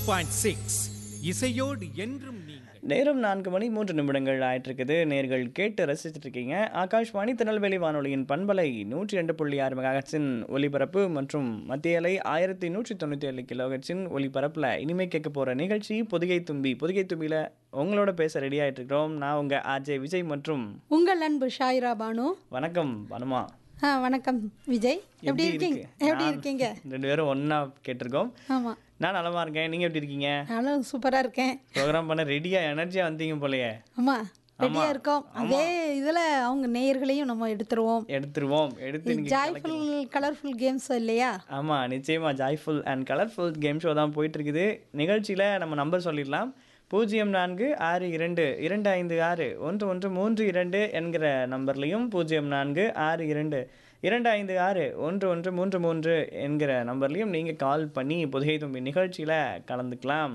Point six இசையோடு என்றும் நீங்கள் நேரம் நான்கு மணி மூன்று நிமிடங்கள் ஆயிட்டிருக்குது நேர்கள் கேட்டு ரசிச்சிட்டு இருக்கீங்க ஆகாஷ்வாணி திருநெல்வேலி வானொலியின் பண்பலை நூற்றி ரெண்டு புள்ளி ஆறு மெகாஹெட்ஸின் ஒலிபரப்பு மற்றும் மத்திய அலை ஆயிரத்தி நூற்றி தொண்ணூற்றி ஏழு கிலோஹெட்ஸின் ஒலிபரப்பில் இனிமே கேட்க போகிற நிகழ்ச்சி பொதிகை தும்பி பொதிகை தும்பியில் உங்களோட பேச ரெடி ஆயிட்டு இருக்கிறோம் நான் உங்கள் ஆர்ஜே விஜய் மற்றும் உங்கள் அன்பு ஷாயிரா பானு வணக்கம் வனமா ஆ வணக்கம் விஜய் எப்படி இருக்கீங்க எப்படி நான் இருக்கீங்க ரெண்டு பேரும் ஒன்றா கேட்டிருக்கோம் ஆமாம் நான் நலமா இருக்கேன் நீங்கள் எப்படி இருக்கீங்க நானும் சூப்பராக இருக்கேன் ப்ரோக்ராம் பண்ண ரெடியாக எனர்ஜியாக வந்தீங்க போலயே ஆமாம் ரெடியாக இருக்கோம் அதே இதில் அவங்க நேயர்களையும் நம்ம எடுத்துருவோம் எடுத்துருவோம் எடுத்து இன்னைக்கு ஜாய்ஃபுல் கலர்ஃபுல் கேம்ஸ் இல்லையா ஆமாம் நிச்சயமாக joyful and colourful game show தான் போயிட்டு இருக்குது நிகழ்ச்சியில் நம்ம நம்பர் சொல்லிடலாம் பூஜ்ஜியம் நான்கு ஆறு இரண்டு இரண்டு ஐந்து ஆறு ஒன்று ஒன்று மூன்று இரண்டு என்கிற நம்பர்லையும் பூஜ்ஜியம் நான்கு ஆறு இரண்டு இரண்டு ஐந்து ஆறு ஒன்று ஒன்று மூன்று மூன்று என்கிற நம்பர்லையும் நீங்கள் கால் பண்ணி புதுகை தும்பி நிகழ்ச்சியில் கலந்துக்கலாம்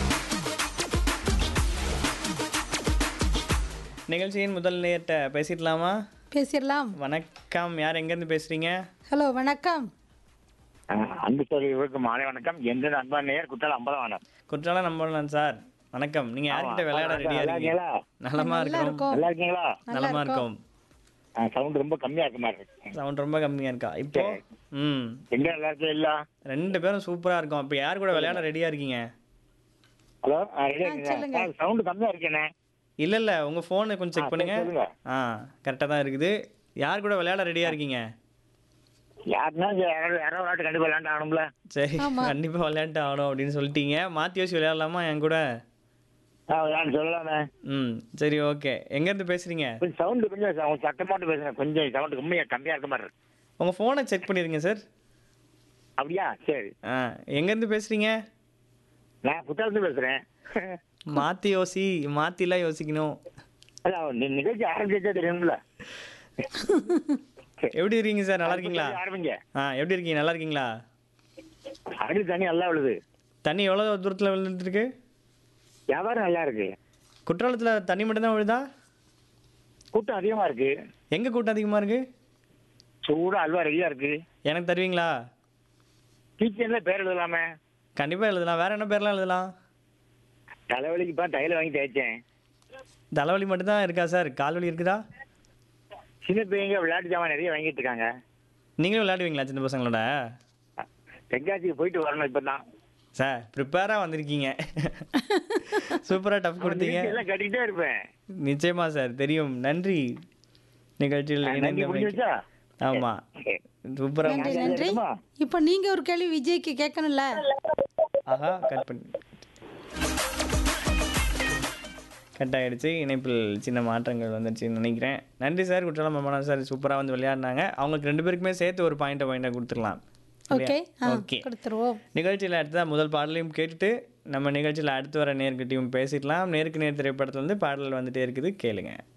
நிகழ்ச்சியின் முதல் நேர்கிட்ட பேசிடலாமா பேசிடலாம் வணக்கம் யார் எங்கேருந்து பேசுகிறீங்க ஹலோ வணக்கம் அஹ் அன்பு சோழர்களுக்கு மாலை வணக்கம் எந்த அன்பா நேர் குத்தால அம்பலவானம் குற்றாலம் நம்பலாம் சார் வணக்கம் நீங்க யார்கிட்ட விளையாட வணக்கம், ரெடியா நல்லா இருக்கீங்க இருக்கீங்களா? நலமா நல்லா இருக்கோம் இருக்கோம் நல்லா இருக்கீங்களா நலமா இருக்கோம் சவுண்ட் ரொம்ப கம்மியா இருக்க மாதிரி இருக்கு சவுண்ட் ரொம்ப கம்மியா இருக்கா இப்போ ம் எங்க நல்லா இருக்கே இல்ல ரெண்டு பேரும் சூப்பரா இருக்கும் இப்போ யார் கூட விளையாட ரெடியா இருக்கீங்க ஹலோ சொல்லுங்க. சவுண்ட் கம்மியா இருக்கேனே இல்ல இல்ல உங்க போனை கொஞ்சம் ஆ, செக் பண்ணுங்க சரி, சொல்லுங்க. ஆ கரெக்டா தான் இருக்குது யார் கூட விளையாட ரெடியா இருக்கீங்க யாருன்னா இங்க யாரோ யாரோ விளையாட்டு கண்டிப்பா விளையாண்டு ஆகணும்ல சரி கண்டிப்பா விளையாட்டு ஆகணும் அப்படின்னு சொல்லிட்டீங்க மாத்தி யோசி விளையாடலாமா என் கூட ஆ, விளையாண்டு சொல்லலாமே ம் சரி ஓகே எங்க இருந்து பேசுறீங்க கொஞ்சம் சவுண்ட் கொஞ்சம் ச- சத்தமாட்டு பேசுறேன் கொஞ்சம் சவுண்ட் கம்மியா கம்மியா இருக்க மாதிரி இருக்கு உங்க போனை செக் பண்ணிருங்க சார் அப்படியா சரி ஆ எங்க இருந்து பேசுறீங்க நான் குத்தாலத்து பேசுறேன் மாத்தி யோசி மாத்திலாம் யோசிக்கணும் அதான் நி- நிகழ்ச்சி ஆரம்பிச்சா தெரியும்ல எப்படி இருக்கீங்க சார் நல்லா இருக்கீங்களா ஆரம்பிங்க ஆ எப்படி இருக்கீங்க நல்லா இருக்கீங்களா அடி தண்ணி நல்லா விழுது தண்ணி எவ்வளோ தூரத்தில் விழுந்துட்டு இருக்கு வியாபாரம் நல்லா இருக்கு குற்றாலத்தில் தண்ணி மட்டும்தான் விழுதா கூட்டம் அதிகமா இருக்கு எங்கே கூட்டம் அதிகமாக இருக்கு சூடா அல்வா ரெடியா இருக்கு எனக்கு தருவீங்களா கிச்சன்ல பேர் எழுதலாமே கண்டிப்பாக எழுதலாம் வேற என்ன பேர்லாம் எழுதலாம் தலைவலிக்கு இப்போ தையல் வாங்கி தேய்ச்சேன் தலைவலி மட்டும்தான் இருக்கா சார் கால் வலி இருக்குதா சின்ன பையங்க விளையாட்டு ஜாமான் நிறைய வாங்கிட்டு இருக்காங்க நீங்களும் விளையாடுவீங்களா சின்ன பசங்களோட தென்காசிக்கு போயிட்டு வரணும் இப்பதான் சார் ப்ரிப்பேராக வந்திருக்கீங்க சூப்பராக டஃப் கொடுத்தீங்க எல்லாம் கட்டிக்கிட்டே இருப்பேன் நிச்சயமா சார் தெரியும் நன்றி நிகழ்ச்சியில் நன்றி இணைந்த முடிஞ்சு வச்சா ஆமாம் சூப்பராக நன்றி நன்றி தெரியுமா? இப்போ நீங்கள் ஒரு கேள்வி விஜய்க்கு கேட்கணும்ல ஆஹா கட் பண்ணி கட் ஆயிடுச்சு இணைப்பில் சின்ன மாற்றங்கள் வந்துருச்சுன்னு நினைக்கிறேன் நன்றி சார் குற்றாலம் மம்மனா சார் சூப்பராக வந்து விளையாடினாங்க அவங்களுக்கு ரெண்டு பேருக்குமே சேர்த்து ஒரு பாயிண்ட்டை பாயிண்ட்டாக கொடுத்துடலாம் ஓகே ஆ ஓகே கொடுத்துருவோம் நிகழ்ச்சியில் அடுத்ததாக முதல் பாடலையும் கேட்டுட்டு நம்ம நிகழ்ச்சியில் அடுத்து வர நேர்கிட்டையும் பேசிடலாம் நேருக்கு நேர் திரைப்படத்துல இருந்து பாடல் வந்துட்டே இருக்குது கேளுங்க